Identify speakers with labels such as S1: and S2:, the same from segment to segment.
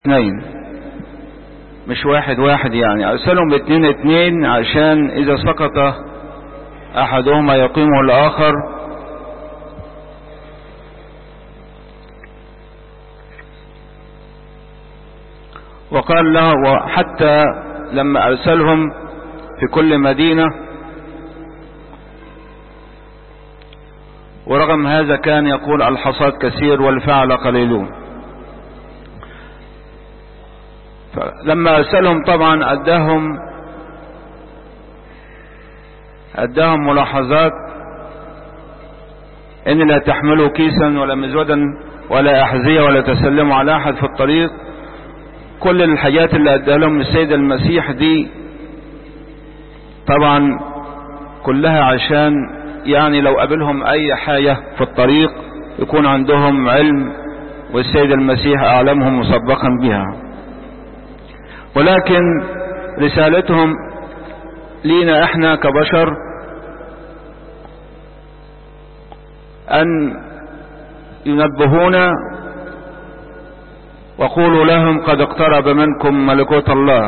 S1: اثنين مش واحد واحد يعني ارسلهم اتنين اتنين عشان اذا سقط احدهما يقيم الاخر وقال له وحتى لما ارسلهم في كل مدينة ورغم هذا كان يقول الحصاد كثير والفعل قليلون لما ارسلهم طبعا اداهم اداهم ملاحظات ان لا تحملوا كيسا ولا مزودا ولا احذية ولا تسلموا على احد في الطريق كل الحاجات اللي اداها لهم السيد المسيح دي طبعا كلها عشان يعني لو قابلهم اي حاجة في الطريق يكون عندهم علم والسيد المسيح اعلمهم مسبقا بها ولكن رسالتهم لينا احنا كبشر ان ينبهونا وقولوا لهم قد اقترب منكم ملكوت الله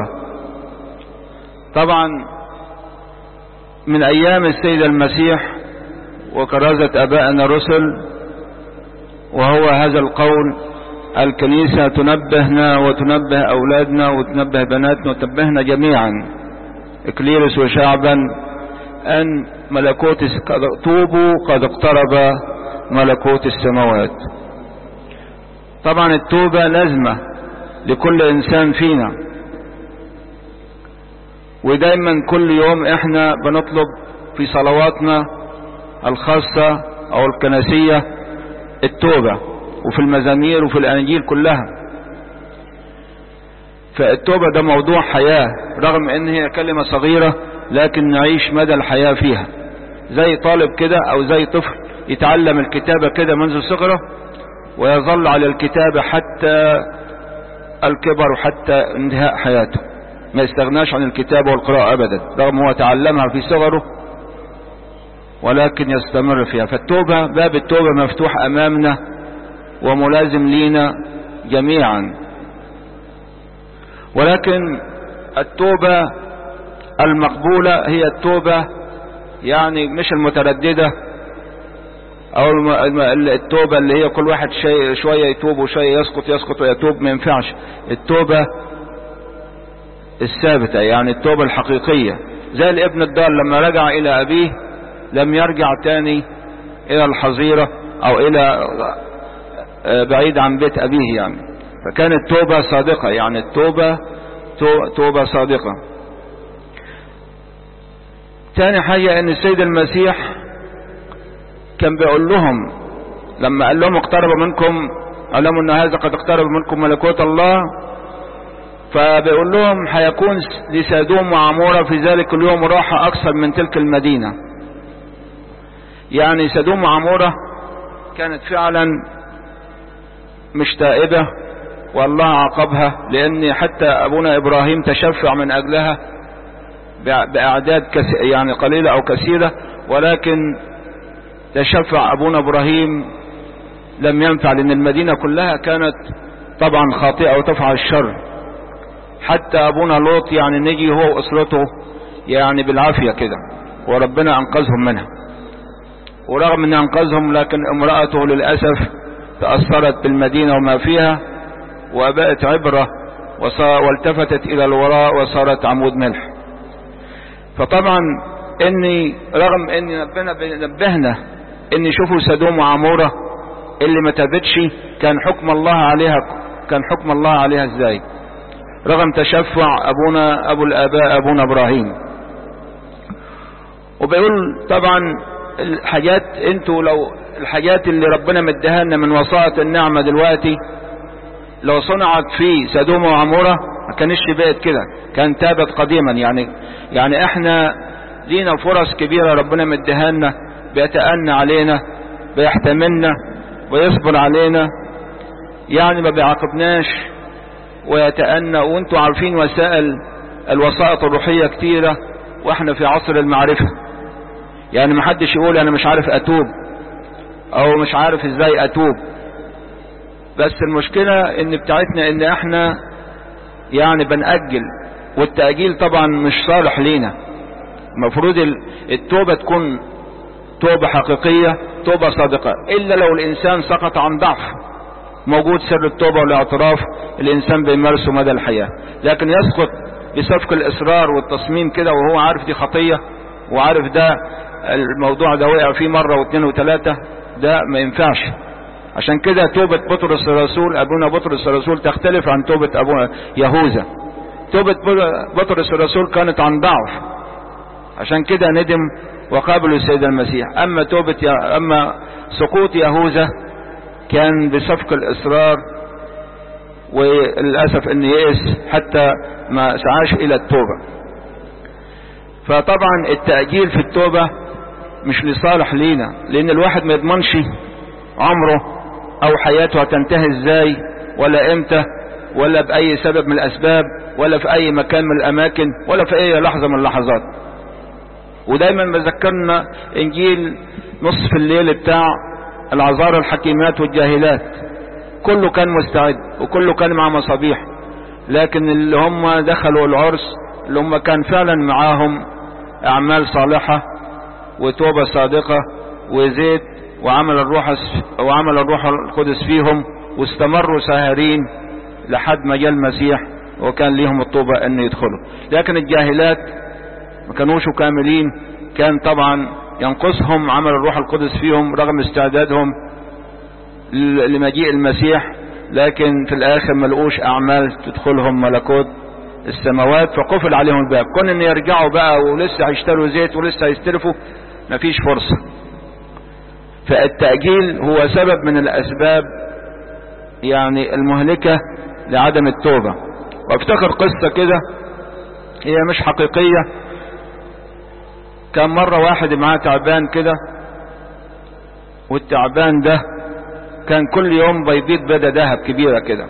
S1: طبعا من ايام السيد المسيح وكرازة ابائنا الرسل وهو هذا القول الكنيسة تنبهنا وتنبه أولادنا وتنبه بناتنا وتنبهنا جميعا إكليرس وشعبا أن ملكوت توبوا قد اقترب ملكوت السماوات طبعا التوبة لازمة لكل إنسان فينا ودايما كل يوم احنا بنطلب في صلواتنا الخاصة أو الكنسية التوبة وفي المزامير وفي الاناجيل كلها فالتوبة ده موضوع حياة رغم ان هي كلمة صغيرة لكن نعيش مدى الحياة فيها زي طالب كده او زي طفل يتعلم الكتابة كده منذ صغره ويظل على الكتابة حتى الكبر وحتى انتهاء حياته ما يستغناش عن الكتابة والقراءة ابدا رغم هو تعلمها في صغره ولكن يستمر فيها فالتوبة باب التوبة مفتوح امامنا وملازم لينا جميعا ولكن التوبة المقبولة هي التوبة يعني مش المترددة او التوبة اللي هي كل واحد شيء شوية يتوب وشوية يسقط يسقط ويتوب ما ينفعش التوبة الثابتة يعني التوبة الحقيقية زي الابن الضال لما رجع الى ابيه لم يرجع تاني الى الحظيرة او الى بعيد عن بيت أبيه يعني فكانت توبة صادقة يعني التوبة توبة صادقة تاني حاجة ان السيد المسيح كان بيقول لهم لما قال لهم اقترب منكم علموا ان هذا قد اقترب منكم ملكوت الله فبيقول لهم هيكون لسادوم وعمورة في ذلك اليوم راحة اكثر من تلك المدينة يعني سادوم وعمورة كانت فعلا مش تائبة والله عاقبها لان حتى ابونا ابراهيم تشفع من اجلها باعداد يعني قليلة او كثيرة ولكن تشفع ابونا ابراهيم لم ينفع لان المدينة كلها كانت طبعا خاطئة وتفعل الشر حتى ابونا لوط يعني نجي هو واسرته يعني بالعافية كده وربنا انقذهم منها ورغم ان انقذهم لكن امرأته للأسف تأثرت بالمدينة وما فيها وبقت عبرة والتفتت الى الوراء وصارت عمود ملح فطبعا اني رغم اني ربنا نبهنا اني شوفوا سدوم وعمورة اللي ما تابتش كان حكم الله عليها كان حكم الله عليها ازاي رغم تشفع ابونا ابو الاباء ابونا ابراهيم وبيقول طبعا الحاجات انتوا لو الحاجات اللي ربنا مديها لنا من وسائط النعمة دلوقتي لو صنعت في سدوم وعمورة ما كانش بقت كده كان تابت قديما يعني يعني احنا لينا فرص كبيرة ربنا مديها لنا بيتأنى علينا بيحتملنا ويصبر علينا يعني ما بيعاقبناش ويتأنى وانتوا عارفين وسائل الوسائط الروحية كتيرة واحنا في عصر المعرفة يعني ما حدش يقول انا مش عارف اتوب او مش عارف ازاي اتوب بس المشكلة ان بتاعتنا ان احنا يعني بنأجل والتأجيل طبعا مش صالح لينا المفروض التوبة تكون توبة حقيقية توبة صادقة الا لو الانسان سقط عن ضعف موجود سر التوبة والاعتراف الانسان بيمارسه مدى الحياة لكن يسقط بسفك الاصرار والتصميم كده وهو عارف دي خطية وعارف ده الموضوع ده وقع فيه مرة واثنين وثلاثة ده ما ينفعش عشان كده توبة بطرس الرسول ابونا بطرس الرسول تختلف عن توبة ابونا يهوذا توبة بطرس الرسول كانت عن ضعف عشان كده ندم وقابل السيد المسيح اما توبة يا اما سقوط يهوذا كان بسفك الاصرار وللأسف ان يئس حتى ما سعاش الى التوبة فطبعا التأجيل في التوبة مش لصالح لينا لان الواحد ما يضمنش عمره او حياته هتنتهي ازاي ولا امتى ولا باي سبب من الاسباب ولا في اي مكان من الاماكن ولا في اي لحظة من اللحظات ودايما بذكرنا انجيل نصف الليل بتاع العذار الحكيمات والجاهلات كله كان مستعد وكله كان مع مصابيح لكن اللي هم دخلوا العرس اللي هم كان فعلا معاهم اعمال صالحة وتوبة صادقة وزيت وعمل الروح وعمل الروح القدس فيهم واستمروا ساهرين لحد ما جاء المسيح وكان ليهم الطوبة ان يدخلوا لكن الجاهلات ما كانوش كاملين كان طبعا ينقصهم عمل الروح القدس فيهم رغم استعدادهم لمجيء المسيح لكن في الاخر ما لقوش اعمال تدخلهم ملكوت السماوات فقفل عليهم الباب كون ان يرجعوا بقى ولسه هيشتروا زيت ولسه هيستلفوا مفيش فرصة فالتأجيل هو سبب من الاسباب يعني المهلكة لعدم التوبة وافتكر قصة كده هي مش حقيقية كان مرة واحد معاه تعبان كده والتعبان ده كان كل يوم بيبيض بيضة ذهب كبيرة كده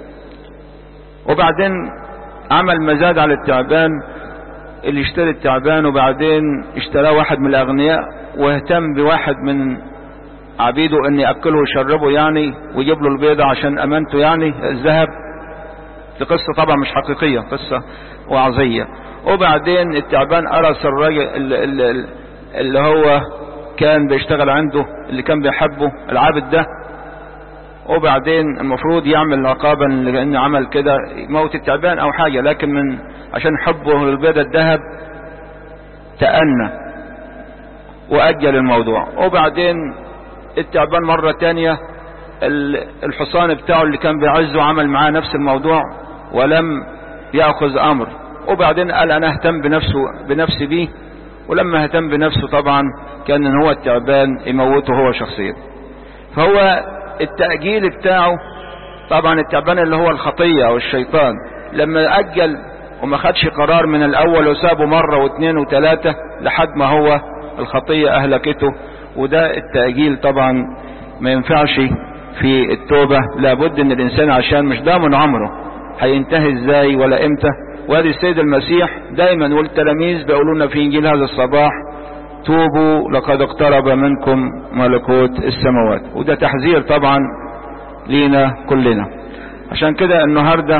S1: وبعدين عمل مزاد على التعبان اللي اشتري التعبان وبعدين اشتراه واحد من الاغنياء واهتم بواحد من عبيده ان ياكله ويشربه يعني ويجيب له البيضة عشان امانته يعني الذهب دي قصة طبعا مش حقيقية قصة وعظية وبعدين التعبان قرص الراجل اللي, اللي هو كان بيشتغل عنده اللي كان بيحبه العابد ده وبعدين المفروض يعمل عقابا لانه عمل كده موت التعبان او حاجة لكن من عشان حبه للبيضة الذهب تأنى واجل الموضوع وبعدين التعبان مرة تانية الحصان بتاعه اللي كان بيعزه عمل معاه نفس الموضوع ولم يأخذ امر وبعدين قال انا اهتم بنفسه بنفسي بيه ولما اهتم بنفسه طبعا كان ان هو التعبان يموته هو شخصيا فهو التأجيل بتاعه طبعا التعبان اللي هو الخطية او الشيطان لما اجل وما خدش قرار من الاول وسابه مرة واثنين وثلاثة لحد ما هو الخطية اهلكته وده التأجيل طبعا ما ينفعش في التوبة لابد ان الانسان عشان مش ضامن عمره هينتهي ازاي ولا امتى وادي السيد المسيح دايما والتلاميذ بيقولوا لنا في انجيل هذا الصباح توبوا لقد اقترب منكم ملكوت السماوات وده تحذير طبعا لينا كلنا عشان كده النهاردة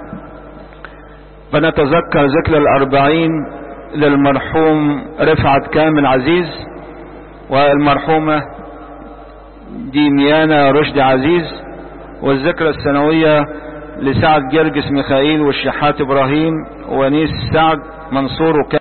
S1: بنتذكر ذكر الاربعين للمرحوم رفعت كامل عزيز والمرحومة ديميانا رشد عزيز والذكرى السنوية لسعد جرجس ميخائيل والشحات ابراهيم ونيس سعد منصور